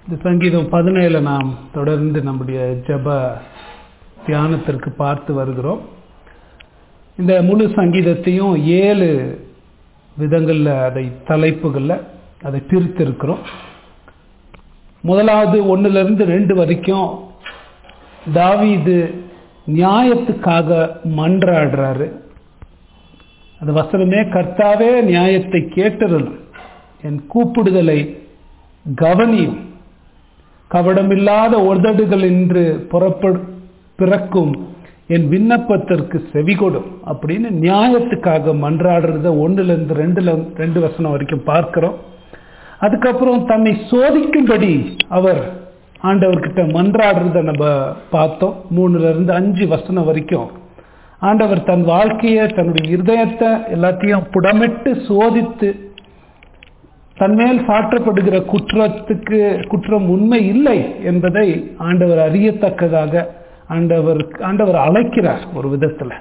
இந்த சங்கீதம் பதினேழு நாம் தொடர்ந்து நம்முடைய ஜெப தியானத்திற்கு பார்த்து வருகிறோம் இந்த முழு சங்கீதத்தையும் ஏழு விதங்களில் அதை தலைப்புகளில் அதை பிரித்திருக்கிறோம் முதலாவது ஒன்றுலேருந்து ரெண்டு வரைக்கும் தாவீது நியாயத்துக்காக மன்றாடுறாரு அந்த வசனமே கர்த்தாவே நியாயத்தை கேட்டருளும் என் கூப்பிடுதலை கவனியும் கவடமில்லாத உதடுகள் என்று புறப்படு பிறக்கும் என் விண்ணப்பத்திற்கு செவிகொடும் அப்படின்னு நியாயத்துக்காக மன்றாடுறத ஒன்றுல இருந்து ரெண்டுல ரெண்டு வசனம் வரைக்கும் பார்க்கிறோம் அதுக்கப்புறம் தன்னை சோதிக்கும்படி அவர் ஆண்டவர்கிட்ட மன்றாடுறத நம்ம பார்த்தோம் மூணுல இருந்து அஞ்சு வசனம் வரைக்கும் ஆண்டவர் தன் வாழ்க்கையை தன்னுடைய இருதயத்தை எல்லாத்தையும் புடமிட்டு சோதித்து தன்மேல் சாற்றப்படுகிற குற்றத்துக்கு குற்றம் உண்மை இல்லை என்பதை ஆண்டவர் அறியத்தக்கதாக ஆண்டவர் ஆண்டவர் அழைக்கிறார் ஒரு விதத்தில்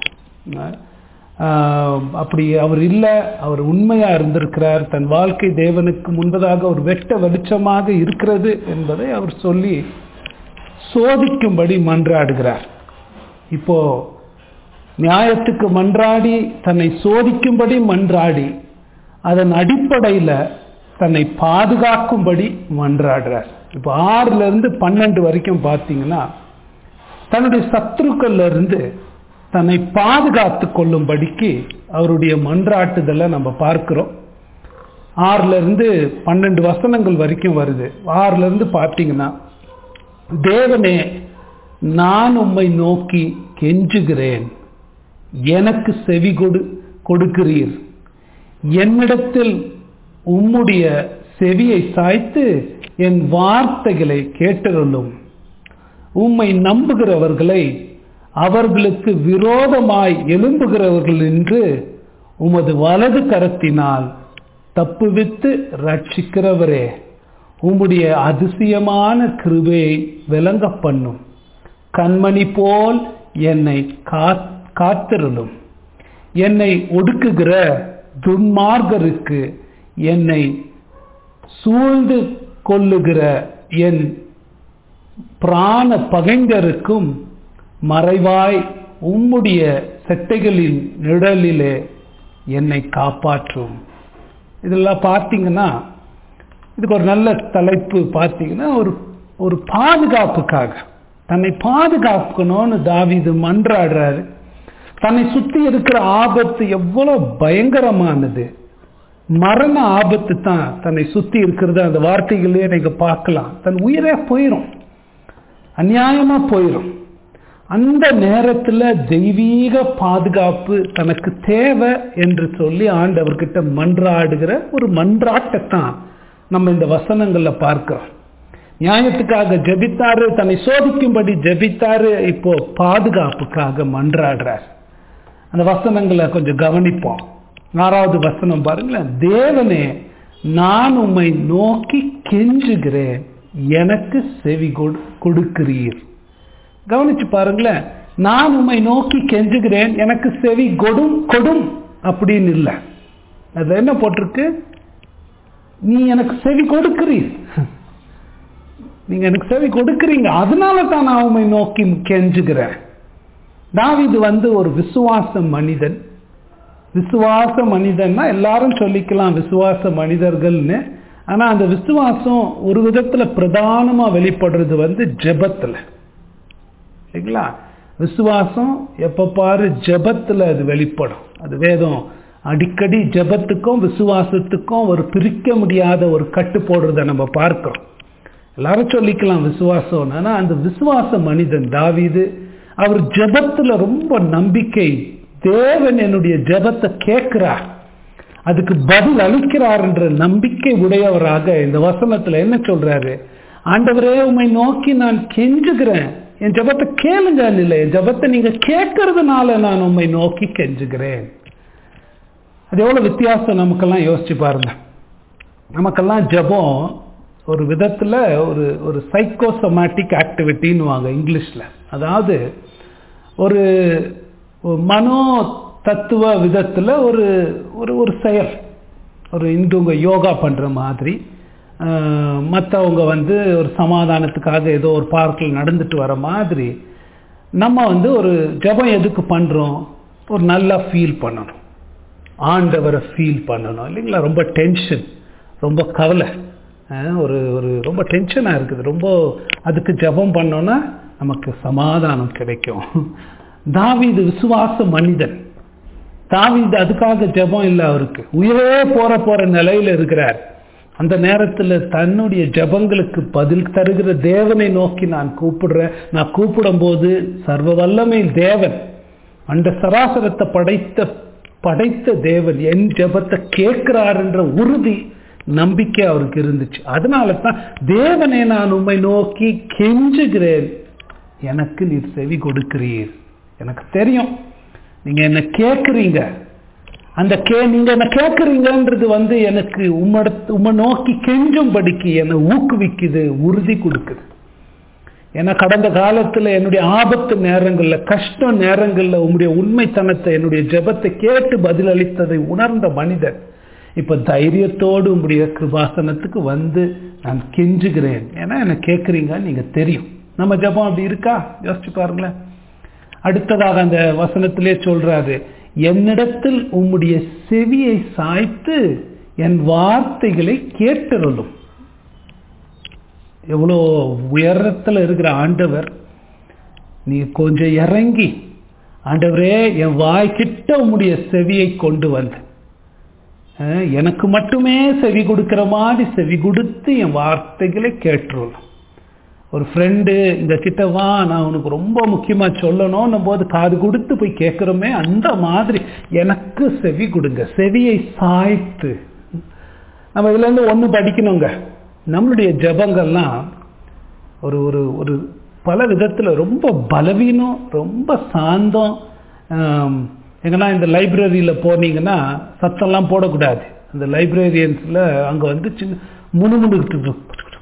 அப்படி அவர் இல்லை அவர் உண்மையா இருந்திருக்கிறார் தன் வாழ்க்கை தேவனுக்கு முன்பதாக ஒரு வெட்ட வெளிச்சமாக இருக்கிறது என்பதை அவர் சொல்லி சோதிக்கும்படி மன்றாடுகிறார் இப்போ நியாயத்துக்கு மன்றாடி தன்னை சோதிக்கும்படி மன்றாடி அதன் அடிப்படையில் தன்னை பாதுகாக்கும்படி மன்றாடுறார் இப்போ ஆறுல இருந்து பன்னெண்டு வரைக்கும் பார்த்தீங்கன்னா தன்னுடைய சத்துருக்கள்ல இருந்து தன்னை பாதுகாத்து கொள்ளும்படிக்கு அவருடைய மன்றாட்டுதலை நம்ம பார்க்கிறோம் ஆறுல இருந்து பன்னெண்டு வசனங்கள் வரைக்கும் வருது ஆறுல இருந்து பார்த்தீங்கன்னா தேவனே நான் உம்மை நோக்கி கெஞ்சுகிறேன் எனக்கு செவி கொடு கொடுக்கிறீர் என்னிடத்தில் உம்முடைய செவியை சாய்த்து என் வார்த்தைகளை கேட்டருளும் உம்மை நம்புகிறவர்களை அவர்களுக்கு விரோதமாய் எழும்புகிறவர்கள் என்று உமது வலது கரத்தினால் தப்புவித்து ரட்சிக்கிறவரே உம்முடைய அதிசயமான கிருபையை விளங்க பண்ணும் கண்மணி போல் என்னை காத்திருளும் என்னை ஒடுக்குகிற துன்மார்கருக்கு என்னை சூழ்ந்து கொள்ளுகிற என் பிராண பகைஞருக்கும் மறைவாய் உம்முடைய செட்டைகளின் நிழலிலே என்னை காப்பாற்றும் இதெல்லாம் பார்த்தீங்கன்னா இதுக்கு ஒரு நல்ல தலைப்பு பார்த்தீங்கன்னா ஒரு ஒரு பாதுகாப்புக்காக தன்னை பாதுகாக்கணும்னு தாவிது மன்றாடுறாரு தன்னை சுற்றி இருக்கிற ஆபத்து எவ்வளவு பயங்கரமானது மரண ஆபத்து தான் தன்னை சுற்றி இருக்கிறத அந்த வார்த்தைகளே நீங்க பார்க்கலாம் தன் உயிரே போயிடும் அநியாயமா போயிடும் அந்த நேரத்தில் தெய்வீக பாதுகாப்பு தனக்கு தேவை என்று சொல்லி ஆண்டவர்கிட்ட மன்றாடுகிற ஒரு மன்றாட்டத்தான் நம்ம இந்த வசனங்கள்ல பார்க்கிறோம் நியாயத்துக்காக ஜபித்தாரு தன்னை சோதிக்கும்படி ஜபித்தாரு இப்போ பாதுகாப்புக்காக மன்றாடுறார் அந்த வசனங்களை கொஞ்சம் கவனிப்போம் ஆறாவது வசனம் பாருங்களேன் தேவனே நான் உம்மை நோக்கி கெஞ்சுகிறேன் எனக்கு செவி கொடுக்கிறீர் கவனிச்சு பாருங்களேன் நான் உம்மை நோக்கி கெஞ்சுகிறேன் எனக்கு செவி கொடும் கொடும் அப்படின்னு இல்லை அதுல என்ன போட்டிருக்கு நீ எனக்கு செவி கொடுக்கிறீர் நீங்க எனக்கு செவி கொடுக்கிறீங்க அதனால தான் நான் உண்மை நோக்கி கெஞ்சுகிறேன் தாவிது வந்து ஒரு விசுவாச மனிதன் விசுவாச மனிதன்னா எல்லாரும் சொல்லிக்கலாம் விசுவாச மனிதர்கள்னு ஆனா அந்த விசுவாசம் ஒரு விதத்துல பிரதானமா வெளிப்படுறது வந்து ஜெபத்துல இல்லைங்களா விசுவாசம் எப்ப பாரு ஜெபத்துல அது வெளிப்படும் அது வேதம் அடிக்கடி ஜெபத்துக்கும் விசுவாசத்துக்கும் ஒரு பிரிக்க முடியாத ஒரு கட்டு போடுறத நம்ம பார்க்கிறோம் எல்லாரும் சொல்லிக்கலாம் விசுவாசம் ஆனா அந்த விசுவாச மனிதன் தாவிது அவர் ஜெபத்துல ரொம்ப நம்பிக்கை தேவன் என்னுடைய ஜெபத்தை கேட்கிறார் அதுக்கு பதில் அளிக்கிறார் என்ற நம்பிக்கை உடையவராக இந்த வசனத்துல என்ன சொல்றாரு ஆண்டவரே உண்மை நோக்கி நான் கெஞ்சுகிறேன் என் ஜபத்தை கேளுங்க இல்லை என் ஜபத்தை நீங்க கேட்கறதுனால நான் உண்மை நோக்கி கெஞ்சுகிறேன் அது எவ்வளவு வித்தியாசம் நமக்கெல்லாம் யோசிச்சு பாருங்க நமக்கெல்லாம் ஜபம் ஒரு விதத்துல ஒரு ஒரு சைக்கோசோமேட்டிக் ஆக்டிவிட்டின்னு வாங்க இங்கிலீஷ்ல அதாவது ஒரு மனோ தத்துவ விதத்துல ஒரு ஒரு ஒரு செயல் ஒரு இந்துங்க யோகா பண்ற மாதிரி மற்றவங்க வந்து ஒரு சமாதானத்துக்காக ஏதோ ஒரு பார்க்கில் நடந்துட்டு வர மாதிரி நம்ம வந்து ஒரு ஜெபம் எதுக்கு பண்ணுறோம் ஒரு நல்லா ஃபீல் பண்ணணும் ஆண்டவரை ஃபீல் பண்ணணும் இல்லைங்களா ரொம்ப டென்ஷன் ரொம்ப கவலை அஹ் ஒரு ஒரு ரொம்ப டென்ஷனாக இருக்குது ரொம்ப அதுக்கு ஜெபம் பண்ணோன்னா நமக்கு சமாதானம் கிடைக்கும் தாவீது விசுவாச மனிதன் தாவீது அதுக்காக ஜெபம் இல்லை அவருக்கு உயிரே போற போற நிலையில இருக்கிறார் அந்த நேரத்தில் தன்னுடைய ஜெபங்களுக்கு பதில் தருகிற தேவனை நோக்கி நான் கூப்பிடுறேன் நான் கூப்பிடும் போது சர்வ வல்லமை தேவன் அந்த சராசரத்தை படைத்த படைத்த தேவன் என் ஜெபத்தை கேட்கிறார் என்ற உறுதி நம்பிக்கை அவருக்கு இருந்துச்சு அதனால தான் தேவனை நான் உம்மை நோக்கி கெஞ்சுகிறேன் எனக்கு நீர் செவி கொடுக்கிறீர் எனக்கு தெரியும் நீங்க என்ன கேட்குறீங்க அந்த கே நீங்க என்ன கேட்குறீங்கன்றது வந்து எனக்கு உம்மட உம்மை நோக்கி கெஞ்சும்படிக்கு என்னை ஊக்குவிக்குது உறுதி கொடுக்குது ஏன்னா கடந்த காலத்துல என்னுடைய ஆபத்து நேரங்கள்ல கஷ்ட நேரங்கள்ல உம்முடைய உண்மைத்தனத்தை என்னுடைய ஜெபத்தை கேட்டு பதிலளித்ததை உணர்ந்த மனிதன் இப்ப தைரியத்தோடு உம்முடைய கிருபாசனத்துக்கு வந்து நான் கெஞ்சுகிறேன் ஏன்னா என்ன கேட்குறீங்க நீங்க தெரியும் நம்ம ஜெபம் அப்படி இருக்கா யோசிச்சு பாருங்களேன் அடுத்ததாக அந்த வசனத்திலே சொல்றாரு என்னிடத்தில் உம்முடைய செவியை சாய்த்து என் வார்த்தைகளை கேட்டருளும் எவ்வளோ உயரத்தில் இருக்கிற ஆண்டவர் நீ கொஞ்சம் இறங்கி ஆண்டவரே என் வாய்க்கிட்ட உம்முடைய செவியை கொண்டு வந்து அஹ், எனக்கு மட்டுமே செவி கொடுக்கிற மாதிரி செவி கொடுத்து என் வார்த்தைகளை கேட்டுருளும் ஒரு ஃப்ரெண்டு இந்த கிட்ட வா நான் உனக்கு ரொம்ப முக்கியமா சொல்லணும்னும் போது காது கொடுத்து போய் கேட்குறோமே அந்த மாதிரி எனக்கு செவி கொடுங்க செவியை சாய்த்து நம்ம இதுல இருந்து ஒண்ணு படிக்கணுங்க நம்மளுடைய ஜெபங்கள்லாம் ஒரு ஒரு ஒரு பல விதத்துல ரொம்ப பலவீனம் ரொம்ப சாந்தம் ஆம், எங்கன்னா இந்த லைப்ரரியில போனீங்கன்னா சத்தம்லாம் போடக்கூடாது அந்த லைப்ரரியன்ஸ்ல அங்க வந்து சின்ன முணுமுணுக்கிட்டு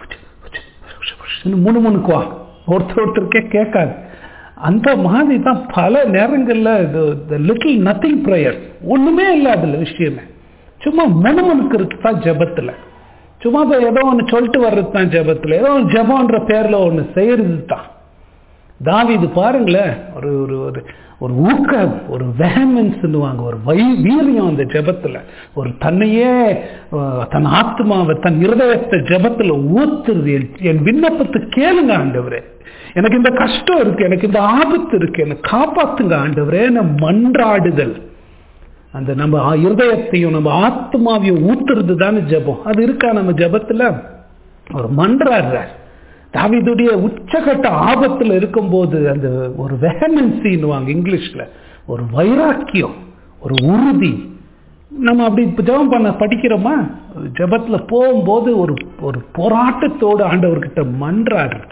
முணுமுணுக்குவான் ஒருத்தர் ஒருத்தருக்கே கேட்காது அந்த மாதிரி தான் பல நேரங்கள்ல இது லிட்டில் நத்திங் ப்ரேயர் ஒண்ணுமே இல்லை அதுல விஷயமே சும்மா முணுமுணுக்கிறது தான் ஜெபத்துல சும்மா போய் ஏதோ ஒன்று சொல்லிட்டு வர்றது தான் ஜெபத்துல ஏதோ ஒரு ஜெபம்ன்ற பேர்ல ஒன்று செய்யறது தான் தாவீது பாருங்களேன் ஒரு ஒரு ஒரு ஒரு ஊக்கம் ஒரு வேமன்ஸ்னுவாங்க ஒரு வை வீரியம் அந்த ஜெபத்துல ஒரு தன்னையே அஹ், தன் ஆத்மாவை தன் இருதயத்தை ஜெபத்துல ஊத்துறது என்- என் விண்ணப்பத்தை கேளுங்க ஆண்டவரே எனக்கு இந்த கஷ்டம் இருக்கு எனக்கு இந்த ஆபத்து இருக்கு எனக்கு காப்பாத்துங்க ஆண்டவரே நான் மன்றாடுதல் அந்த நம்ம ஆ- இருதயத்தையும் நம்ம ஆத்மாவையும் ஊத்துறது தானே ஜெபம் அது இருக்கா நம்ம ஜெபத்துல ஒரு மன்றாடுறார் தாவீதுடைய உச்சகட்ட ஆபத்துல இருக்கும்போது அந்த ஒரு வேமன்சின்னுவாங்க இங்கிலீஷ்ல ஒரு வைராக்கியம் ஒரு உறுதி நம்ம அப்படி இப்ப ஜெபம் பண்ண படிக்கிறோமா ஜெபத்துல போகும்போது ஒரு ஒரு போராட்டத்தோடு ஆண்டவர்கிட்ட மன்றாடுறது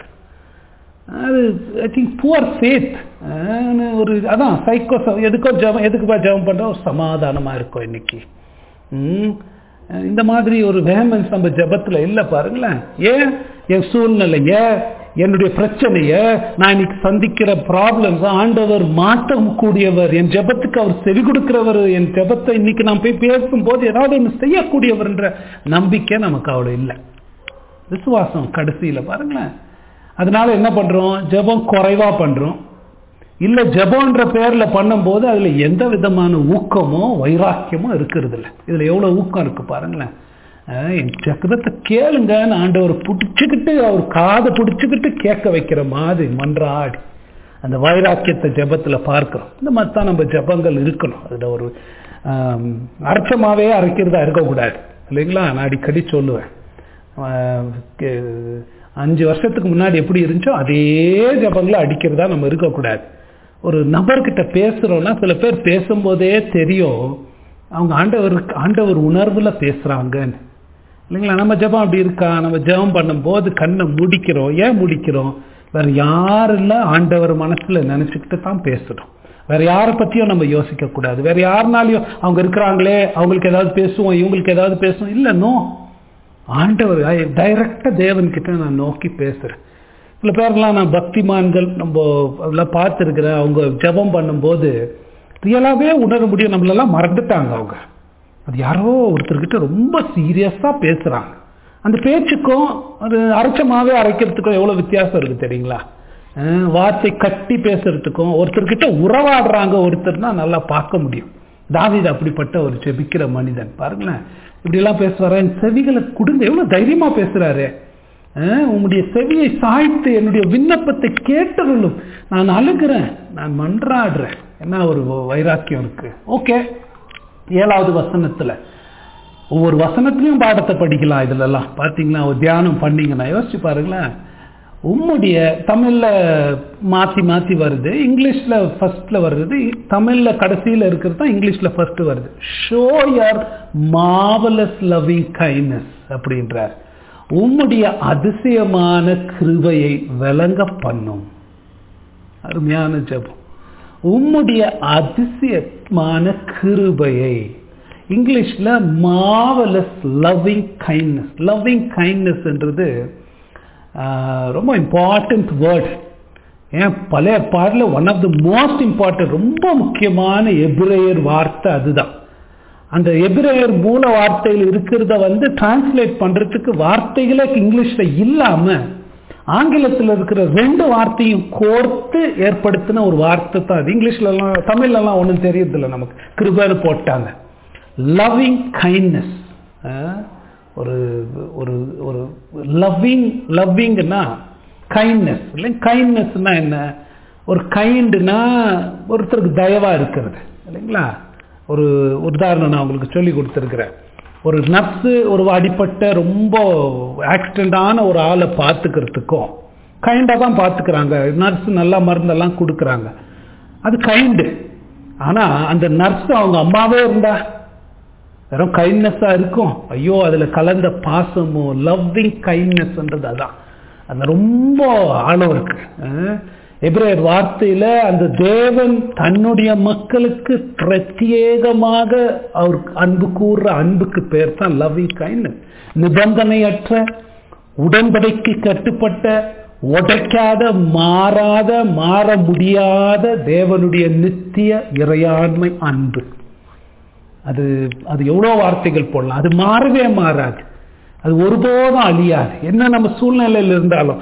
அது ஐ திங்க் புவர் ஃபேத் ஒரு அதான் சைக்கோ எதுக்கோ ஜெபம் எதுக்குப்பா ஜெபம் பண்றோம் ஒரு சமாதானமா இருக்கும் இன்னைக்கு ம். இந்த மாதிரி ஒரு வேமன்ஸ் நம்ம ஜெபத்துல இல்ல பாருங்களேன் ஏன் என் சூழ்நிலைய என்னுடைய பிரச்சனைய நான் இன்னைக்கு சந்திக்கிற ப்ராப்ளம்ஸ் ஆண்டவர் மாற்றம் கூடியவர் என் ஜெபத்துக்கு அவர் செவி கொடுக்கிறவர் என் ஜெபத்தை இன்னைக்கு நான் போய் பேசும்போது ஏதாவது ஒன்று செய்யக்கூடியவர்ன்ற நம்பிக்கை நமக்கு அவ்வளோ இல்லை விசுவாசம் கடைசியில பாருங்களேன் அதனால என்ன பண்றோம் ஜெபம் குறைவா பண்றோம் இல்ல ஜெபம்ன்ற பேர்ல பண்ணும்போது அதுல எந்த விதமான ஊக்கமோ வைராக்கியமோ இருக்கிறது இல்ல இதுல எவ்வளவு ஊக்கம் இருக்கு பாருங்களேன் அஹ் என் ஜெபத்தை கேளுங்கன்னு ஆண்டவர் பிடிச்சுக்கிட்டு அவர் காதை பிடிச்சுக்கிட்டு கேட்க வைக்கிற மாதிரி மன்றாடி அந்த வைராக்கியத்தை ஜெபத்துல பார்க்கிறோம் இந்த மாதிரி தான் நம்ம ஜெபங்கள் இருக்கணும் அதுல ஒரு ஆம், அர்த்தமாவே அரைக்கிறதா இருக்கக்கூடாது இல்லைங்களா நான் அடிக்கடி சொல்லுவேன் ஆஹ் கே- அஞ்சு வருஷத்துக்கு முன்னாடி எப்படி இருந்துச்சோ அதே ஜபங்களை அடிக்கிறதா நம்ம இருக்கக்கூடாது ஒரு நபர்கிட்ட பேசுறோம்னா சில பேர் பேசும்போதே தெரியும் அவங்க ஆண்டவருக்கு ஆண்டவர் உணர்வுல பேசுறாங்கன்னு இல்லைங்களா நம்ம ஜெபம் அப்படி இருக்கா நம்ம ஜெபம் பண்ணும்போது கண்ணை முடிக்கிறோம் ஏன் முடிக்கிறோம் வேற யாருல ஆண்டவர் மனசுல நினைச்சுக்கிட்டு தான் பேசுறோம் வேற யாரை பத்தியும் நம்ம யோசிக்க கூடாது வேற யாருனாலையும் அவங்க இருக்கிறாங்களே அவங்களுக்கு ஏதாவது பேசுவோம் இவங்களுக்கு ஏதாவது பேசுவோம் இல்ல நோ ஆண்டவர் டைரக்டா தேவன் கிட்ட நான் நோக்கி பேசுறேன் சில பேர்லாம் நான் பக்திமான்கள் நம்ம அதெல்லாம் பார்த்துருக்கிறேன் அவங்க ஜெபம் பண்ணும்போது ரியலாகவே உணர முடியும் நம்மளெல்லாம் மறந்துட்டாங்க அவங்க அது யாரோ ஒருத்தர்கிட்ட ரொம்ப சீரியஸாக பேசுகிறாங்க அந்த பேச்சுக்கும் ஒரு அரைச்சமாவே அரைக்கிறதுக்கும் எவ்வளவு வித்தியாசம் இருக்கு தெரியுங்களா அஹ் வார்த்தை கட்டி பேசுறதுக்கும் ஒருத்தர்கிட்ட உறவாடுறாங்க ஒருத்தர்னா நல்லா பார்க்க முடியும் தாவீது அப்படிப்பட்ட ஒரு செபிக்கிற மனிதன் பாருங்களேன் இப்படி எல்லாம் பேசுவாரு என் செவிகளை கொடுங்க எவ்வளவு தைரியமா பேசுறாரு அஹ் உம்முடைய செவியை சாய்த்து என்னுடைய விண்ணப்பத்தை கேட்டருளும் நான் அழுகிறேன் நான் மன்றாடுறேன் என்ன ஒரு வைராக்கியம் இருக்கு ஓகே ஏழாவது வசனத்துல ஒவ்வொரு வசனத்திலையும் பாடத்தை படிக்கலாம் இதுல எல்லாம் பாத்தீங்களா ஒரு தியானம் பண்ணீங்கன்னா யோசிச்சு பாருங்களேன் உம்முடைய தமிழ்ல மாத்தி மாத்தி வருது இங்கிலீஷ்ல ஃபர்ஸ்ட்ல வருது தமிழ்ல கடைசியில இருக்கிறது தான் இங்கிலீஷ்ல ஃபர்ஸ்ட் வருது show your marvellous loving kindness அப்படின்றார் உம்முடைய அதிசயமான கிருபையை விளங்க பண்ணும் அருமையான ஜெபம் உம்முடைய அதிசயமான கிருபையை இங்கிலீஷ்ல மாவலஸ் லவ்விங் கைண்ட்னஸ் லவ்விங் கைண்ட்னஸ்ன்றது ரொம்ப இம்பார்ட்டன்ட் வேர்ட் ஏன் பழைய பாடல one of the most important ரொம்ப முக்கியமான எபிரேயர் வார்த்தை அதுதான் அந்த எபிரேயர் மூல வார்த்தையில் இருக்கிறத வந்து டிரான்ஸ்லேட் பண்றதுக்கு வார்த்தைகளே இங்கிலீஷ்ல இல்லாம ஆங்கிலத்தில் இருக்கிற ரெண்டு வார்த்தையும் கோர்த்து ஏற்படுத்தின ஒரு வார்த்தை தான் அது இங்கிலீஷ்ல எல்லாம் தமிழ்ல எல்லாம் ஒன்றும் தெரியறதில்ல நமக்கு கிருபன்னு போட்டாங்க லவ்விங் கைண்ட்னஸ் ஒரு ஒரு ஒரு லவ்விங் லவ்விங்னா கைண்ட்னஸ் இல்லை கைண்ட்னஸ்னா என்ன ஒரு கைண்டுனா ஒருத்தருக்கு தயவா இருக்கிறது இல்லைங்களா ஒரு உதாரணம் நான் உங்களுக்கு சொல்லி கொடுத்துருக்கிறேன் ஒரு நர்ஸு ஒரு அடிப்பட்ட ரொம்ப ஆக்சிடென்டான ஒரு ஆளை பார்த்துக்கிறதுக்கும் கைண்டாக தான் பார்த்துக்கிறாங்க நர்ஸ் நல்லா மருந்தெல்லாம் கொடுக்குறாங்க அது கைண்டு ஆனால் அந்த நர்ஸ் அவங்க அம்மாவே இருந்தா வெறும் கைண்ட்னஸா இருக்கும் ஐயோ அதுல கலந்த பாசமும் லவ்விங் கைண்ட்னஸ்ன்றது அதான் அந்த ரொம்ப ஆழம் இருக்கு எப்ரேயர் வார்த்தையில அந்த தேவன் தன்னுடைய மக்களுக்கு பிரத்யேகமாக அவர் அன்பு கூறுற அன்புக்கு பேர் தான் லவ்விங் கைண்ட்னஸ் நிபந்தனையற்ற உடன்படைக்கு கட்டுப்பட்ட உடைக்காத மாறாத மாற முடியாத தேவனுடைய நித்திய இறையாண்மை அன்பு அது அது எவ்வளோ வார்த்தைகள் போடலாம் அது மாறவே மாறாது அது ஒருபோதும் அழியாது என்ன நம்ம சூழ்நிலையில் இருந்தாலும்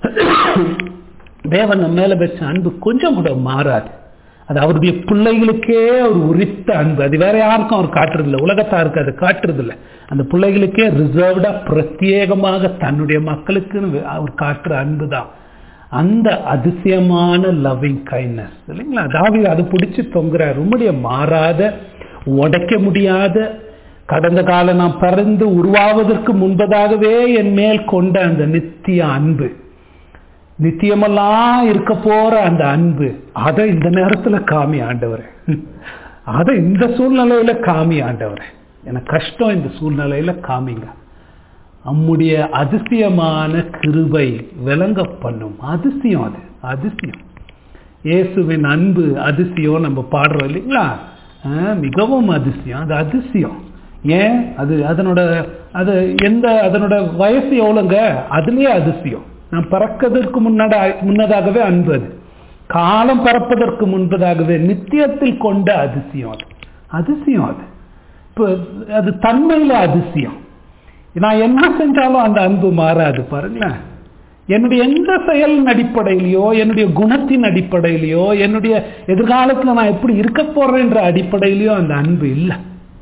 தேவன் நம்ம மேல வச்ச அன்பு கொஞ்சம் கூட மாறாது அது அவருடைய பிள்ளைகளுக்கே அவர் உரித்த அன்பு அது வேற யாருக்கும் அவர் காட்டுறதில்ல உலகத்தாருக்கு அது காட்டுறதில்ல அந்த பிள்ளைகளுக்கே ரிசர்வ்டா பிரத்யேகமாக தன்னுடைய மக்களுக்குன்னு அவர் காட்டுற அன்பு தான் அந்த அதிசயமான லவ்விங் கைண்ட்னஸ் இல்லைங்களா தாவி அது பிடிச்சி தொங்குறார் உம்முடைய மாறாத உடைக்க முடியாத கடந்த காலம் நான் பிறந்து உருவாவதற்கு முன்பதாகவே என் மேல் கொண்ட அந்த நித்திய அன்பு நித்தியமெல்லாம் இருக்க போற அந்த அன்பு அதை இந்த நேரத்துல காமி ஆண்டவர் அதை இந்த சூழ்நிலையில காமி ஆண்டவர் எனக்கு கஷ்டம் இந்த சூழ்நிலையில காமிங்க நம்முடைய அதிசயமான கிருபை விளங்க பண்ணும் அதிசயம் அது அதிசயம் இயேசுவின் அன்பு அதிசயம் நம்ம பாடுறோம் இல்லைங்களா மிகவும் அதிசயம் அது அதிசயம் ஏன் அது அதனோட அது எந்த அதனோட வயசு எவ்வளோங்க அதுலயே அதிசயம் நான் பிறக்கிறதுக்கு முன்னாடி முன்னதாகவே அன்பு அது காலம் பிறப்பதற்கு முன்பதாகவே நித்தியத்தில் கொண்ட அதிசயம் அது அதிசயம் அது இப்போ அது தன்மையில அதிசயம் நான் என்ன செஞ்சாலும் அந்த அன்பு மாறாது பாருங்களேன் என்னுடைய எந்த செயலின் அடிப்படையிலையோ என்னுடைய குணத்தின் அடிப்படையிலையோ என்னுடைய எதிர்காலத்தில் நான் எப்படி இருக்க போறேன்ற அடிப்படையிலையோ அந்த அன்பு இல்லை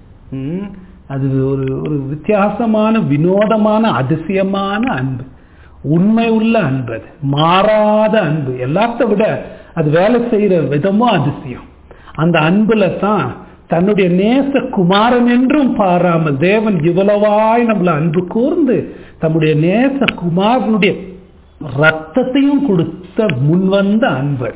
அது ஒரு ஒரு வித்தியாசமான வினோதமான அதிசயமான அன்பு உண்மை உள்ள அன்பு அது மாறாத அன்பு எல்லாத்த விட அது வேலை செய்யற விதமும் அதிசயம் அந்த அன்புல தான் தன்னுடைய நேச குமாரன் என்றும் பாராமல் தேவன் இவ்வளவாய் நம்மள அன்பு கூர்ந்து தம்முடைய நேச குமாரனுடைய ரத்தத்தையும் கொடுத்த முன்வந்த அன்பு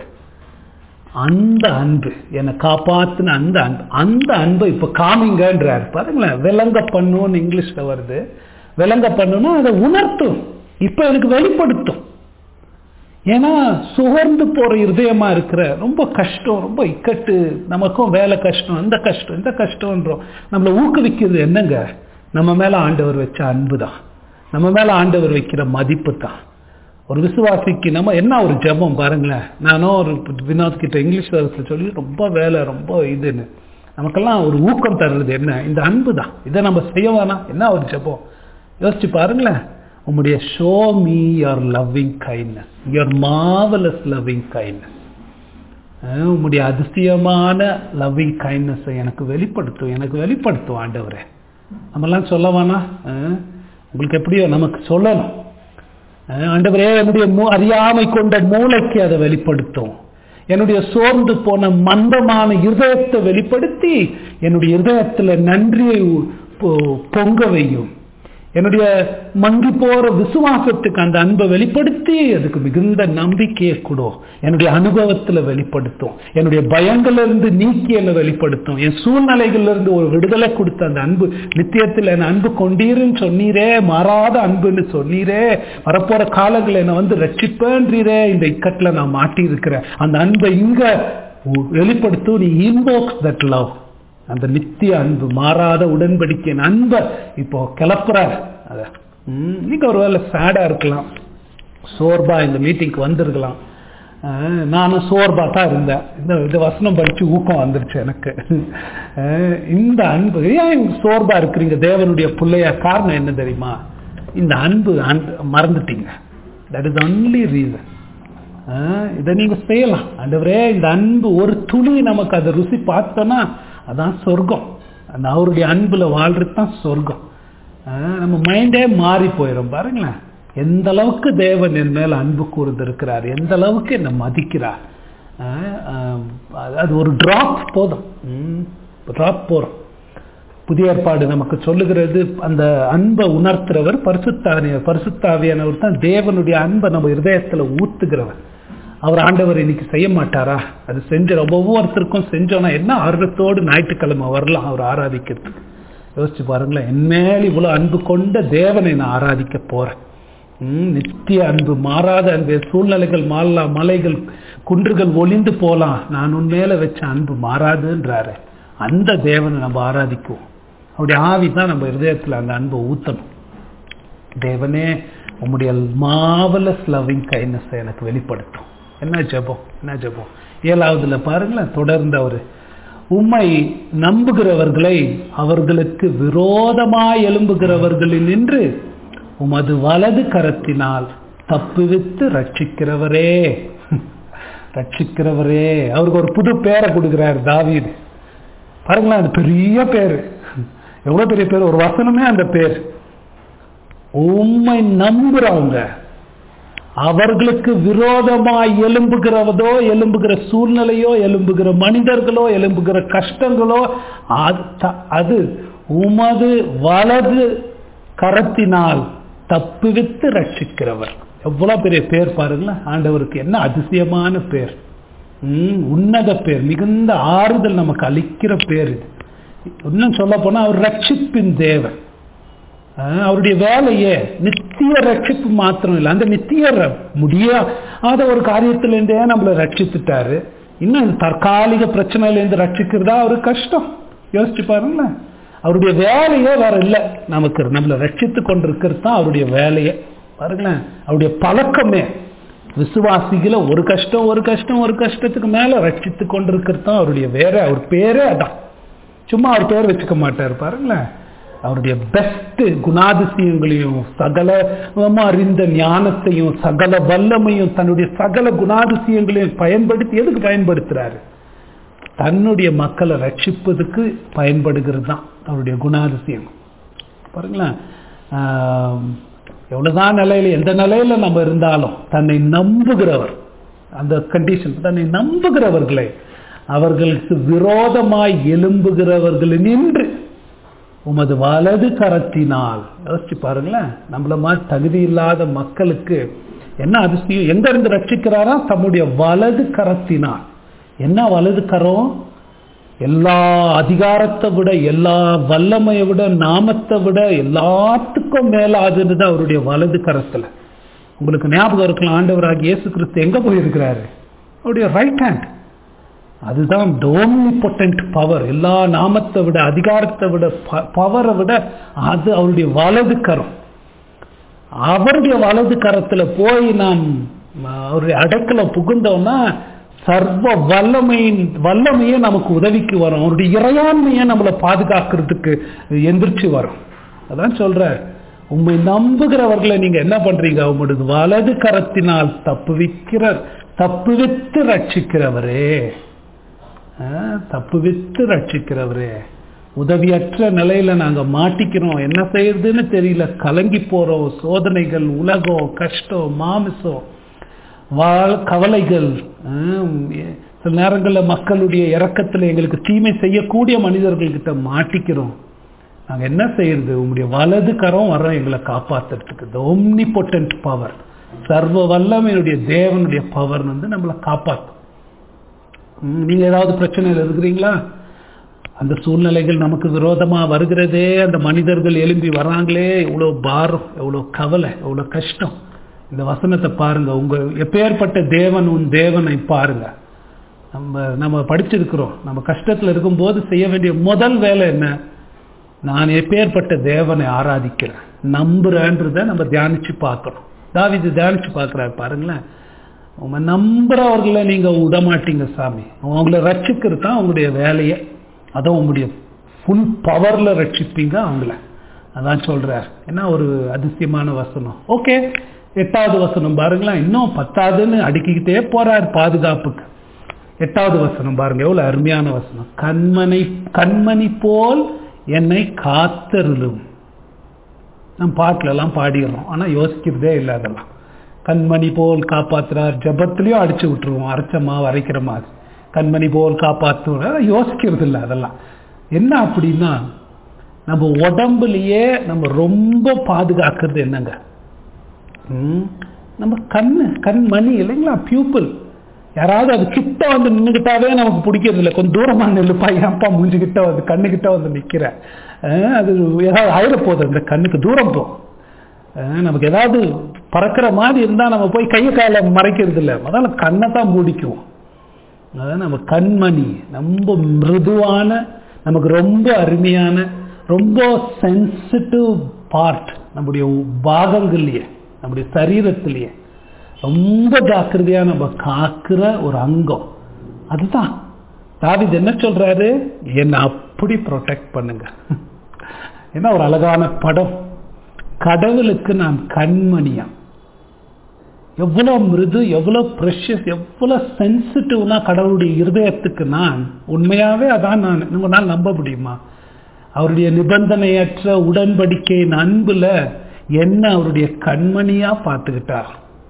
அந்த அன்பு என்னை காப்பாத்தின அந்த அன்பு அந்த அன்பை இப்ப காமிங்கன்றார் பாருங்களேன் விளங்க பண்ணுன்னு இங்கிலீஷ்ல வருது விளங்க பண்ணுன்னா அதை உணர்த்தும் இப்ப எனக்கு வெளிப்படுத்தும் ஏன்னா சுகர்ந்து போற இருதயமா இருக்கிற ரொம்ப கஷ்டம் ரொம்ப இக்கட்டு நமக்கும் வேலை கஷ்டம் அந்த கஷ்டம் இந்த கஷ்டம்ன்றோம் நம்மளை ஊக்குவிக்கிறது என்னங்க நம்ம மேல ஆண்டவர் வச்ச அன்பு தான் நம்ம மேல ஆண்டவர் வைக்கிற மதிப்பு தான் ஒரு விசுவாசிக்கு நம்ம என்ன ஒரு ஜபம் பாருங்களேன் நானும் ஒரு வினோத் கிட்ட இங்கிலீஷ் வேர்ஸில் சொல்லி ரொம்ப வேலை ரொம்ப இதுன்னு நமக்கெல்லாம் ஒரு ஊக்கம் தர்றது என்ன இந்த அன்பு தான் இதை நம்ம செய்ய வேணாம் என்ன ஒரு ஜபம் யோசிச்சு பாருங்களேன் உம்முடைய show me your loving kindness your marvellous loving kindness உம்முடைய அதிசயமான லவ்விங் கைண்ட்னஸை எனக்கு வெளிப்படுத்தும் எனக்கு வெளிப்படுத்தும் ஆண்டவரே நம்மலாம் சொல்லவானா அஹ், உங்களுக்கு எப்படியோ நமக்கு சொல்லணும் அஹ், ஆண்டவரே என்னுடைய மூ- அறியாமை கொண்ட மூளைக்கு அதை வெளிப்படுத்தும் என்னுடைய சோர்ந்து போன மந்தமான இருதயத்தை வெளிப்படுத்தி என்னுடைய இருதயத்துல நன்றியை உ- பொ- பொங்க வையும் என்னுடைய மங்கி போற விசுவாசத்துக்கு அந்த அன்பை வெளிப்படுத்தி அதுக்கு மிகுந்த நம்பிக்கையை கொடும் என்னுடைய அனுபவத்துல வெளிப்படுத்தும் என்னுடைய பயங்கள்ல இருந்து நீக்கி என்னை வெளிப்படுத்தும் என் சூழ்நிலைகள்ல இருந்து ஒரு விடுதலை கொடுத்த அந்த அன்பு நித்தியத்தில் என் அன்பு கொண்டீருன்னு சொன்னீரே மாறாத அன்புன்னு சொன்னீரே வரப்போற காலங்கள் என்னை வந்து ரட்சிப்பேன்றீரே இந்த இக்கட்டுல நான் மாட்டி இருக்கிறேன் அந்த அன்பை இங்க உ- வெளிப்படுத்தும் நீ இன்வோக்ஸ் தட் லவ் அந்த நித்திய அன்பு மாறாத உடன்படிக்கை அன்பை இப்போ கிளப்புறார் அத ம், நீங்க ஒருவேளை சேடா இருக்கலாம் சோர்பா இந்த மீட்டிங்க்கு வந்திருக்கலாம் அஹ், நானும் சோர்பா தான் இருந்தேன் இந்த இது வசனம் படிச்சு ஊக்கம் வந்துருச்சு எனக்கு அஹ், இந்த அன்பு ஏன் சோர்பா இருக்கிறீங்க தேவனுடைய பிள்ளையா காரணம் என்ன தெரியுமா இந்த அன்பு அன்பு மறந்துட்டீங்க தட் இஸ் ஒன்லி ரீசன் இதை நீங்க செய்யலாம் ஆண்டவரே இந்த அன்பு ஒரு துளி நமக்கு அதை ருசி பார்த்தோன்னா அதான் சொர்க்கம் அந்த அவருடைய அன்புல வாழ்றது தான் சொர்க்கம் ஆஹ் நம்ம மைண்டே மாறி போயிடும் பாருங்களேன் எந்த அளவுக்கு தேவன் என் மேல அன்பு கூர்ந்து இருக்கிறார் எந்த அளவுக்கு என்னை மதிக்கிறார் ஆஹ் ஆஹ் அது ஒரு டிராப் போதும் டிராப் போறோம் புதிய ஏற்பாடு நமக்கு சொல்லுகிறது அந்த அன்பை உணர்த்துறவர் பரிசுத்தாவியர் பரிசுத்தாவியானவர் தான் தேவனுடைய அன்பை நம்ம இருதயத்துல ஊத்துகிறவர் அவர் ஆண்டவர் இன்னைக்கு செய்ய மாட்டாரா அது செஞ்ச ஒவ்வொருத்தருக்கும் செஞ்சோன்னா என்ன ஆர்வத்தோடு ஞாயிற்றுக்கிழமை வரலாம் அவர் ஆராதிக்கிறதுக்கு யோசிச்சு பாருங்களேன் என் மேல் இவ்வளவு அன்பு கொண்ட தேவனை நான் ஆராதிக்க போறேன் ம், நித்திய அன்பு மாறாத அன்பு சூழ்நிலைகள் மாறலாம் மலைகள் குன்றுகள் ஒளிந்து போலாம் நான் உன் மேல வச்ச அன்பு மாறாதுன்றாரு அந்த தேவனை நம்ம ஆராதிக்குவோம் அவருடைய ஆவி தான் நம்ம இருதயத்துல அந்த அன்பை ஊத்தணும் தேவனே உம்முடைய மாவலஸ் லவ்விங் கைண்ட்னஸ் எனக்கு வெளிப்படுத்தும் என்ன ஜெபம் என்ன ஜெபம் ஏழாவதுல பாருங்களேன் தொடர்ந்து அவரு உம்மை நம்புகிறவர்களை அவர்களுக்கு விரோதமாய் எழும்புகிறவர்களில் நின்று உமது வலது கரத்தினால் தப்புவித்து ரட்சிக்கிறவரே ரட்சிக்கிறவரே அவருக்கு ஒரு புது பேரை கொடுக்கிறார் தாவீது பாருங்களேன் அது பெரிய பேரு எவ்வளவு பெரிய பேர் ஒரு வசனமே அந்த பேர் உண்மை நம்புறவங்க அவர்களுக்கு விரோதமாய் எழும்புகிறதோ எழும்புகிற சூழ்நிலையோ எழும்புகிற மனிதர்களோ எழும்புகிற கஷ்டங்களோ அது- அது உமது வலது கரத்தினால் தப்புவித்து ரட்சிக்கிறவர் எவ்வளவு பெரிய பேர் பாருங்களேன் ஆண்டவருக்கு என்ன அதிசயமான பேர் ம், உன்னத பேர் மிகுந்த ஆறுதல் நமக்கு அளிக்கிற பேர் இது இன்னும் சொல்ல போனா அவர் ரட்சிப்பின் தேவன் ஆஹ் அவருடைய வேலையே நித்திய ரட்சிப்பு மாத்திரம் இல்லை அந்த நித்திய ர- முடியாத ஒரு காரியத்திலேருந்தே நம்மளை ரட்சித்துட்டாரு இன்னும் இந்த தற்காலிக பிரச்சனையிலேருந்து ரட்சிக்கிறதா ஒரு கஷ்டம் யோசிச்சு பாருங்களேன் அவருடைய வேலையே வேற இல்லை நமக்கு நம்மளை ரட்சித்து கொண்டிருக்கிறது தான் அவருடைய வேலையே பாருங்களேன் அவருடைய பழக்கமே விசுவாசிகளை ஒரு கஷ்டம் ஒரு கஷ்டம் ஒரு கஷ்டத்துக்கு மேல ரட்சித்து கொண்டிருக்கிறது தான் அவருடைய வேற அவர் பேரே அதான் சும்மா அவர் பேர் வச்சுக்க மாட்டார் பாருங்களேன் அவருடைய பெஸ்ட் குணாதிசயங்களையும் சகலமா அறிந்த ஞானத்தையும் சகல வல்லமையும் தன்னுடைய சகல குணாதிசயங்களையும் பயன்படுத்தி எதுக்கு பயன்படுத்துறாரு தன்னுடைய மக்களை ரட்சிப்பதுக்கு பயன்படுகிறது தான் அவருடைய குணாதிசயம் பாருங்களேன் ஆம், எவ்வளவுதான் நிலையில எந்த நிலையில நம்ம இருந்தாலும் தன்னை நம்புகிறவர் அந்த கண்டிஷன் தன்னை நம்புகிறவர்களை அவர்களுக்கு விரோதமாய் எழும்புகிறவர்கள் நின்று உமது வலது கரத்தினால் யோசிச்சு பாருங்களேன் நம்மள மாதிரி தகுதி இல்லாத மக்களுக்கு என்ன அதிசயம் எங்க இருந்து ரட்சிக்கிறாரா தம்முடைய வலது கரத்தினால் என்ன வலது கரம் எல்லா அதிகாரத்தை விட எல்லா வல்லமையை விட நாமத்தை விட எல்லாத்துக்கும் மேலாதுன்னு தான் அவருடைய வலது கரத்துல உங்களுக்கு ஞாபகம் இருக்கலாம் ஆண்டவராக இயேசு கிறிஸ்து எங்க போயிருக்கிறாரு அவருடைய ரைட் ஹேண்ட் அதுதான் டோமினிபொட்டன்ட் பவர் எல்லா நாமத்தை விட அதிகாரத்தை விட பவரை விட அது அவருடைய வலது கரம் அவருடைய வலது கரத்துல போய் நாம் அவருடைய அடக்கல புகுந்தோம்னா சர்வ வல்லமையின் வல்லமையே நமக்கு உதவிக்கு வரும் அவருடைய இறையாண்மையை நம்மளை பாதுகாக்கிறதுக்கு எந்திரிச்சு வரும் அதான் சொல்ற உம்மை நம்புகிறவர்களை நீங்க என்ன பண்றீங்க உங்களுடைய வலது கரத்தினால் தப்புவிக்கிற தப்புவித்து ரட்சிக்கிறவரே ஆ, தப்புவித்து ரட்சிக்கிறவரே உதவியற்ற நிலையில நாங்க மாட்டிக்கிறோம் என்ன செய்யறதுன்னு தெரியல கலங்கி போறோம் சோதனைகள் உலகம் கஷ்டம் மாமிசம் வாழ் கவலைகள் ஆம், எ- சில நேரங்களில் மக்களுடைய இறக்கத்துல எங்களுக்கு தீமை செய்யக்கூடிய மனிதர்கள்கிட்ட மாட்டிக்கிறோம் நாங்க என்ன செய்யறது உங்களுடைய வலது கரம் வரோம் எங்களை காப்பாத்துறதுக்கு the omnipotent பவர் சர்வ வல்லமையுடைய தேவனுடைய பவர் வந்து நம்மளை காப்பாத்தும் ம், நீங்க ஏதாவது பிரச்சனையில் இருக்கிறீங்களா அந்த சூழ்நிலைகள் நமக்கு விரோதமா வருகிறதே அந்த மனிதர்கள் எழும்பி வராங்களே எவ்வளவு பாரம் எவ்வளவு கவலை எவ்வளவு கஷ்டம் இந்த வசனத்தை பாருங்க உங்க எப்பேற்பட்ட தேவன் உன் தேவனை பாருங்க நம்ம நம்ம படிச்சிருக்கிறோம் நம்ம கஷ்டத்துல இருக்கும்போது செய்ய வேண்டிய முதல் வேலை என்ன நான் எப்பேற்பட்ட தேவனை ஆராதிக்கிறேன் நம்புறேன்றத நம்ம தியானிச்சு பார்க்கணும் தாவிது தியானிச்சு பார்க்கறாரு பாருங்களேன் உங்க நம்புறவர்களை நீங்க விடமாட்டீங்க சாமி அவங்கள ரட்சிக்கிறது தான் உங்களுடைய வேலையை அதான் உங்களுடைய ஃபுல் பவர்ல ரட்சிப்பீங்க அவங்கள அதான் சொல்றார் என்ன ஒரு அதிசயமான வசனம் ஓகே எட்டாவது வசனம் பாருங்களேன் இன்னும் பத்தாவதுன்னு அடுக்கிக்கிட்டே போறார் பாதுகாப்புக்கு எட்டாவது வசனம் பாருங்க எவ்வளவு அருமையான வசனம் கண்மனை கண்மணி போல் என்னை காத்தருளும் நம்ம பாட்டுல எல்லாம் பாடிடுறோம் ஆனா யோசிக்கிறதே இல்லை அதெல்லாம் கண்மணி போல் காப்பாத்துறார் ஜபத்திலையும் அடிச்சு விட்டுருவோம் அரைச்ச மாவு அரைக்கிற மாதிரி கண்மணி போல் காப்பாற்றுற யோசிக்கிறது இல்லை அதெல்லாம் என்ன அப்படின்னா நம்ம உடம்புலயே நம்ம ரொம்ப பாதுகாக்கிறது என்னங்க ம், நம்ம கண்ணு கண்மணி இல்லைங்களா பியூப்பிள் யாராவது அது கிட்ட வந்து நின்றுகிட்டாவே நமக்கு பிடிக்கிறது இல்லை கொஞ்சம் தூரமா நில்லுப்பா ஏன்ப்பா மூஞ்சிக்கிட்ட வந்து கண்ணுக்கிட்ட வந்து நிக்கிற அஹ், அது ஏதாவது ஆயிட போகுது அந்த கண்ணுக்கு தூரம் போ அஹ், நமக்கு ஏதாவது பறக்கிற மாதிரி இருந்தா நம்ம போய் கையை காலை மறைக்கிறது இல்லை முதல்ல கண்ணை தான் மூடிக்குவோம் அதான் நம்ம கண்மணி ரொம்ப மிருதுவான நமக்கு ரொம்ப அருமையான ரொம்ப சென்சிட்டிவ் பார்ட் நம்முடைய பாகங்கள்லயே நம்முடைய சரீரத்திலேயே ரொம்ப ஜாக்கிரதையா நம்ம காக்குற ஒரு அங்கம் அதுதான் தாவிது என்ன சொல்றாரு என்னை அப்படி ப்ரொடெக்ட் பண்ணுங்க என்ன ஒரு அழகான படம் கடவுளுக்கு நான் கண்மணியா எவ்வளவு மிருது எவ்வளவு ப்ரெஷஸ் எவ்வளவு சென்சிட்டிவ்னா கடவுளுடைய இருதயத்துக்கு நான் உண்மையாவே அதான் நான் உங்களால் நம்ப முடியுமா அவருடைய நிபந்தனையற்ற உடன்படிக்கையின் அன்புல என்ன அவருடைய கண்மணியா பார்த்துக்கிட்டார்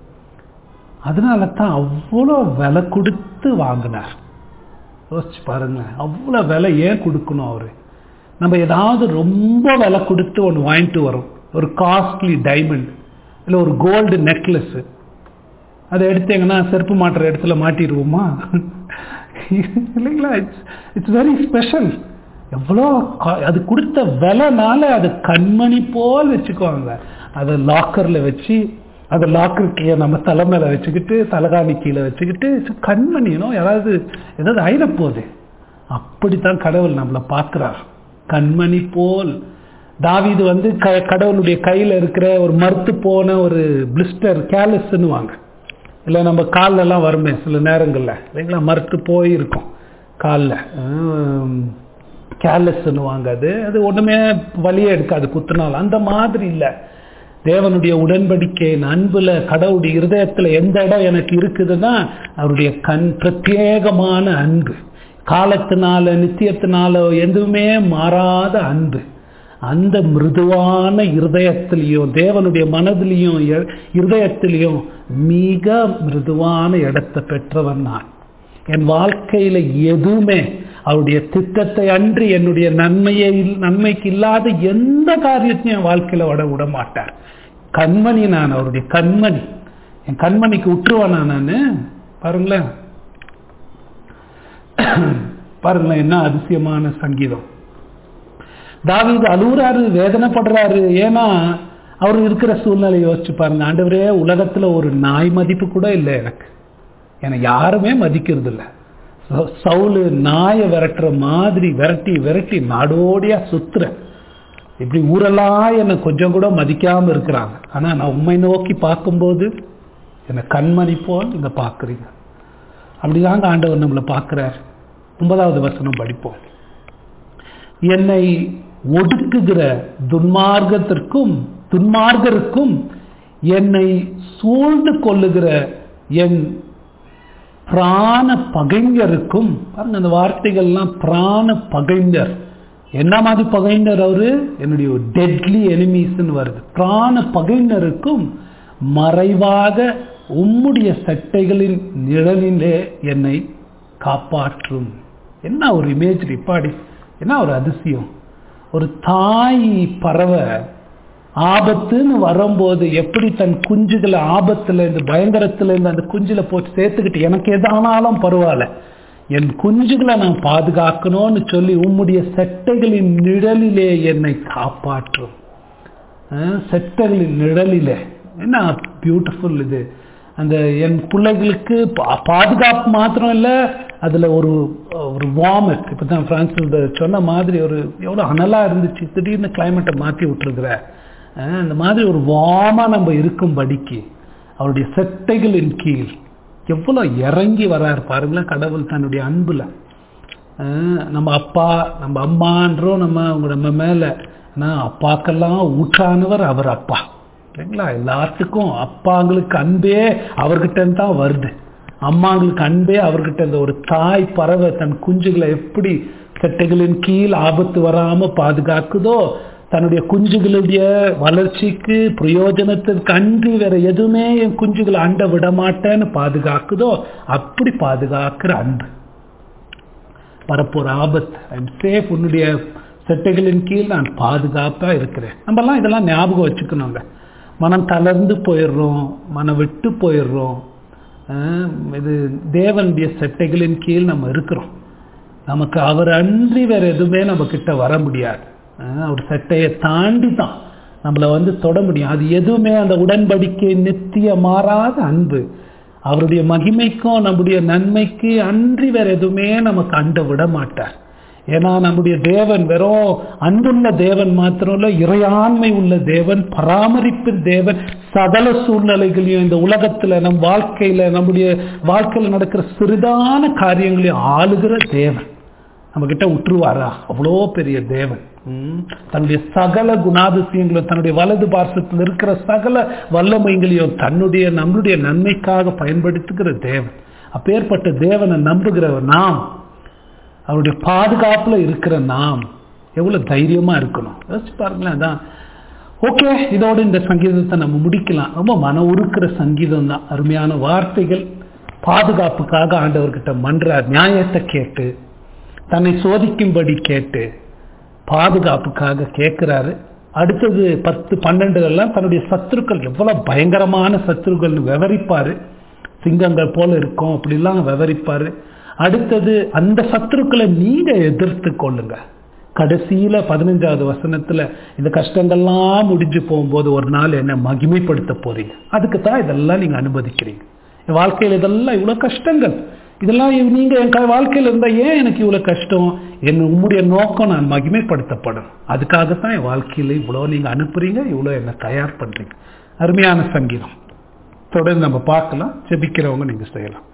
அதனால தான் அவ்வளோ விலை கொடுத்து வாங்கினார் யோசிச்சு பாருங்க அவ்வளோ விலை ஏன் கொடுக்கணும் அவரு நம்ம ஏதாவது ரொம்ப விலை கொடுத்து ஒன்று வாங்கிட்டு வரோம் ஒரு காஸ்ட்லி டைமண்ட் இல்லை ஒரு கோல்டு நெக்லஸ் அதை எடுத்தீங்கன்னா செருப்பு மாட்டுற இடத்துல மாட்டிடுவோமா இல்லைங்களா இட்ஸ் இட்ஸ் வெரி ஸ்பெஷல் எவ்வளோ கா- அது கொடுத்த விலைனால அது கண்மணி போல் வச்சுக்குவாங்க அதை லாக்கரில் வச்சு அதை லாக்கர் கீழே நம்ம தலை மேல வச்சுக்கிட்டு தலகாணி கீழே வச்சுக்கிட்டு it's கண்மணினும் யாராவது ஏதாவது ஆயிட போகுது அப்படித்தான் கடவுள் நம்மளை பார்க்கிறார் கண்மணி போல் தாவீது வந்து க கடவுளுடைய கையில இருக்கிற ஒரு மறுத்து போன ஒரு பிளிஸ்டர் கேலஸ்ன்னு வாங்க இல்லை நம்ம கால்ல எல்லாம் வருமே சில நேரங்கள்ல இல்லைங்களா மறுத்து போயிருக்கும் காலில் கேர்லெஸ்ன்னு வாங்க அது அது ஒண்ணுமே வலியே எடுக்காது குத்துனால அந்த மாதிரி இல்லை தேவனுடைய உடன்படிக்கையின் அன்புல கடவுளுடைய இருதயத்துல எந்த இடம் எனக்கு இருக்குதுன்னா அவருடைய கண் பிரத்யேகமான அன்பு காலத்தினால நித்தியத்தினால எதுவுமே மாறாத அன்பு அந்த மிருதுவான இருதயத்திலையும் தேவனுடைய மனதிலையும் இ- இருதயத்திலையும் மிக மிருதுவான இடத்தை பெற்றவன் நான் என் வாழ்க்கையில எதுவுமே அவருடைய திட்டத்தை அன்றி என்னுடைய நன்மையை நன்மைக்கு இல்லாத எந்த காரியத்தையும் என் வாழ்க்கையில விட விட மாட்டார் கண்மணி நான் அவருடைய கண்மணி என் கண்மணிக்கு உற்றுவானா நான் பாருங்களேன் பாருங்களேன் என்ன அதிசயமான சங்கீதம் தாவீது அழுகுறாரு வேதனைப்படுறாரு ஏன்னா அவர் இருக்கிற சூழ்நிலை யோசிச்சு பாருங்க ஆண்டவரே உலகத்துல ஒரு நாய் மதிப்பு கூட இல்லை எனக்கு என்னை யாருமே மதிக்கிறது இல்லை ச- சவுலு நாயை விரட்டுற மாதிரி விரட்டி விரட்டி நாடோடியா சுத்துற இப்படி ஊரெல்லாம் என்னை கொஞ்சம் கூட மதிக்காம இருக்கிறாங்க ஆனா நான் உண்மை நோக்கி பார்க்கும்போது என்னை கண்மணி போல் இங்க பார்க்குறீங்க அப்படிதாங்க ஆண்டவர் நம்மளை பார்க்கிறார் ஒன்பதாவது வசனம் படிப்போம் என்னை ஒடுக்குகிற துன்மார்க்கத்திற்கும் துன்மார்கருக்கும் என்னை சூழ்ந்து கொள்ளுகிற என் பிராண பகைஞருக்கும் பாருங்க அந்த வார்த்தைகள்லாம் பிராண பகைஞர் என்ன மாதிரி பகைஞர் அவரு என்னுடைய டெட்லி எனிமீஸ்ன்னு வருது பிராண பகைஞருக்கும் மறைவாக உம்முடைய சட்டைகளின் நிழலிலே என்னை காப்பாற்றும் என்ன ஒரு இமேஜ் பாடி என்ன ஒரு அதிசயம் ஒரு தாய் பறவை ஆபத்துன்னு வரும்போது எப்படி தன் குஞ்சுகளை ஆபத்துல இருந்து பயங்கரத்துல இருந்து அந்த குஞ்சுல போட்டு சேர்த்துக்கிட்டு எனக்கு எதானாலும் பரவாயில்ல என் குஞ்சுகளை நான் பாதுகாக்கணும்னு சொல்லி உம்முடைய செட்டைகளின் நிழலிலே என்னை காப்பாற்றும் அஹ், செட்டைகளின் நிழலிலே என்ன பியூட்டிஃபுல் இது அந்த என் பிள்ளைகளுக்கு பா- பாதுகாப்பு மாத்திரம் இல்லை அதுல ஒரு ஒரு வார்மத் இப்போ தான் பிரான்சிஸ் சொன்ன மாதிரி ஒரு எவ்வளோ அனலாக இருந்துச்சு திடீர்னு கிளைமேட்டை மாற்றி விட்டுருக்குற அஹ், அந்த மாதிரி ஒரு வாமா நம்ம இருக்கும்படிக்கு அவருடைய செட்டைகளின் கீழ் எவ்வளோ இறங்கி வராரு பாருங்களேன் கடவுள் தன்னுடைய அன்புல அஹ், நம்ம அப்பா நம்ம அம்மான்றோம் நம்ம அவங்க நம்ம மேல ஆனால் அப்பாக்கெல்லாம் ஊற்றானவர் அவர் அப்பா இல்லைங்களா எல்லாத்துக்கும் அப்பாங்களுக்கு அன்பே அவர்கிட்ட இருந்து தான் வருது அம்மாங்களுக்கு அன்பே அவர்கிட்ட இந்த ஒரு தாய் பறவை தன் குஞ்சுகளை எப்படி செட்டைகளின் கீழ் ஆபத்து வராம பாதுகாக்குதோ தன்னுடைய குஞ்சுகளுடைய வளர்ச்சிக்கு பிரயோஜனத்திற்கு அன்றி வேற எதுவுமே என் குஞ்சுகளை அண்ட விட மாட்டேன்னு பாதுகாக்குதோ அப்படி பாதுகாக்கிற அன்பு வரப்போற ஆபத்து ஐம் சேஃப் உன்னுடைய செட்டைகளின் கீழ் நான் பாதுகாப்பா இருக்கிறேன் நம்மலாம் இதெல்லாம் ஞாபகம் வச்சுக்கணுங்க மனம் தளர்ந்து போயிடுறோம் மனம் விட்டு போயிடுறோம் அஹ் இது தேவனுடைய செட்டைகளின் கீழ் நம்ம இருக்கிறோம் நமக்கு அவர் அன்றி வேற எதுவுமே நம்ம கிட்ட வர முடியாது அஹ் அவர் சட்டையை தாண்டி தான் நம்மளை வந்து தொட முடியும் அது எதுவுமே அந்த உடன்படிக்கை நித்திய மாறாத அன்பு அவருடைய மகிமைக்கும் நம்முடைய நன்மைக்கு அன்றி வேற எதுவுமே நமக்கு அண்ட விட மாட்டார் ஏன்னா நம்முடைய தேவன் வெறும் அன்புள்ள தேவன் மாத்திரம் இல்ல இறையாண்மை உள்ள தேவன் பராமரிப்பின் தேவன் சகல சூழ்நிலைகளையும் இந்த உலகத்துல நம் வாழ்க்கையில நம்முடைய வாழ்க்கையில நடக்கிற சிறிதான காரியங்களையும் ஆளுகிற தேவன் நம்ம கிட்ட உற்றுவாரா அவ்வளோ பெரிய தேவன் ம். தன்னுடைய சகல குணாதிசயங்களும் தன்னுடைய வலது பார்சத்தில் இருக்கிற சகல வல்லமைகளையும் தன்னுடைய நம்முடைய நன்மைக்காக பயன்படுத்துகிற தேவன் அப்பேற்பட்ட தேவனை நம்புகிறவர் நாம் அவருடைய பாதுகாப்புல இருக்கிற நாம் எவ்வளவு தைரியமா இருக்கணும் யோசிச்சு பாருங்களேன் அதான் ஓகே இதோட இந்த சங்கீதத்தை நம்ம முடிக்கலாம் ரொம்ப மன உருக்கிற சங்கீதம் தான் அருமையான வார்த்தைகள் பாதுகாப்புக்காக ஆண்டவர்கிட்ட மன்றார் நியாயத்தை கேட்டு தன்னை சோதிக்கும்படி கேட்டு பாதுகாப்புக்காக கேட்கிறாரு அடுத்தது பத்து பன்னெண்டுகள்லாம் தன்னுடைய சத்துருக்கள் எவ்வளவு பயங்கரமான சத்துருக்கள்னு விவரிப்பாரு சிங்கங்கள் போல இருக்கும் அப்படிலாம் விவரிப்பாரு அடுத்தது அந்த சத்துருக்களை நீங்க எதிர்த்து கொள்ளுங்க கடைசியில பதினஞ்சாவது வசனத்துல இந்த கஷ்டங்கள்லாம் முடிஞ்சு போகும்போது ஒரு நாள் என்ன மகிமைப்படுத்த போறீங்க அதுக்கு தான் இதெல்லாம் நீங்க அனுமதிக்கிறீங்க என் வாழ்க்கையில இதெல்லாம் இவ்வளவு கஷ்டங்கள் இதெல்லாம் இவ்- நீங்க என் க- வாழ்க்கையில இருந்தா ஏன் எனக்கு இவ்வளவு கஷ்டம் என் உம்முடைய நோக்கம் நான் மகிமைப்படுத்தப்படும் அதுக்காகத்தான் என் வாழ்க்கையில இவ்வளவு நீங்க அனுப்புறீங்க இவ்வளவு என்ன தயார் பண்றீங்க அருமையான சங்கீதம் தொடர்ந்து நம்ம பார்க்கலாம் ஜெபிக்கிறவங்க நீங்க செய்யலாம்